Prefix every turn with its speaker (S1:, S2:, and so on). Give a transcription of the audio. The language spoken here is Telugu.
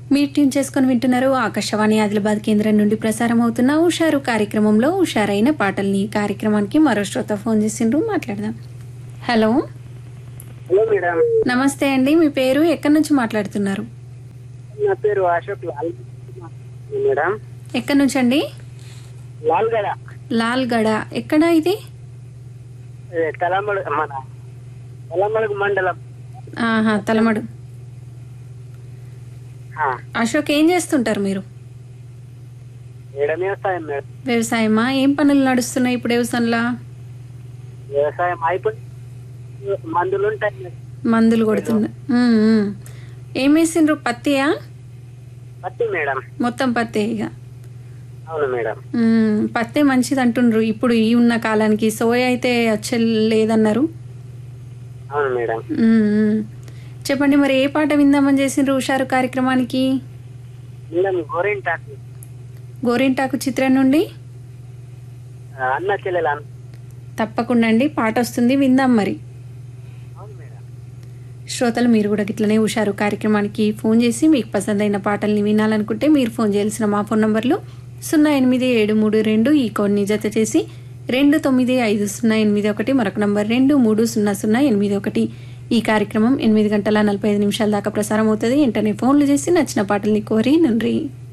S1: మీరు ట్యూన్ చేసుకుని వింటున్నారు ఆకాశవాణి ఆదిలాబాద్ కేంద్రం నుండి ప్రసారం అవుతున్న హుషారు కార్యక్రమంలో హుషారైన పాటల్ని ఈ కార్యక్రమానికి మరో శ్రోత ఫోన్ చేసిండ్రు మాట్లాడదాం హలో
S2: హలో మేడం
S1: నమస్తే అండి మీ పేరు ఎక్కడి నుంచి మాట్లాడుతున్నారు
S2: నా పేరు అశోక్ లాల్ మేడం
S1: ఎక్కడి నుంచి అండి
S2: లాల్గడ
S1: లాల్గడ ఎక్కడ ఇది
S2: ఏ, తలమడు మన తలమడుగు మండలం
S1: ఆహా తలమడు
S2: ఆ,
S1: అశోక్ ఏం చేస్తుంటారు మీరు
S2: మేడం వ్యవసాయం మేడం
S1: వ్యవసాయమా ఏం పనులు నడుస్తున్నాయి ఇప్పుడు వ్యవసాయంలో
S2: వ్యవసాయం అయిపోయి మందులు ఉంటాయి మేడం.
S1: మందులు కొడుతున్నా ఉమ్, ఉమ్. ఏం వేసిండ్రు పత్తియా
S2: పత్తి మేడం
S1: మొత్తం పత్తే ఇక
S2: అవును మేడం
S1: ఉమ్, పత్తే మంచిది అంటుండ్రు ఇప్పుడు ఈ ఉన్న కాలానికి సోయా అయితే వచ్చే లేదన్నారు
S2: అవును మేడం
S1: ఉమ్, ఉమ్. చెప్పండి మరి ఏ పాట విందామని చేసిండ్రు హుషారు కార్యక్రమానికి
S2: మేడం గోరింటాకు
S1: గోరింటాకు చిత్రం నుండి
S2: ఆ, అన్న చెల్లెలు అన్న
S1: తప్పకుండా అండి పాట వస్తుంది విందాం మరి
S2: అవును మేడం
S1: శ్రోతలు మీరు కూడా ఇట్లనే హుషారు కార్యక్రమానికి ఫోన్ చేసి మీకు పసందైన పాటల్ని వినాలనుకుంటే మీరు ఫోన్ చేయాల్సిన మా ఫోన్ నంబర్లు సున్నా ఎనిమిది ఏడు మూడు రెండు ఈ కోడ్ని జత చేసి రెండు తొమ్మిది ఐదు సున్నా ఎనిమిది ఒకటి మరొక నంబర్ రెండు మూడు సున్నా సున్నా ఎనిమిది ఒకటి ఈ కార్యక్రమం ఎనిమిది గంటల నలభై ఐదు నిమిషాల దాకా ప్రసారం అవుతుంది వెంటనే ఫోన్లు చేసి నచ్చిన పాటల్ని కోరి నుండి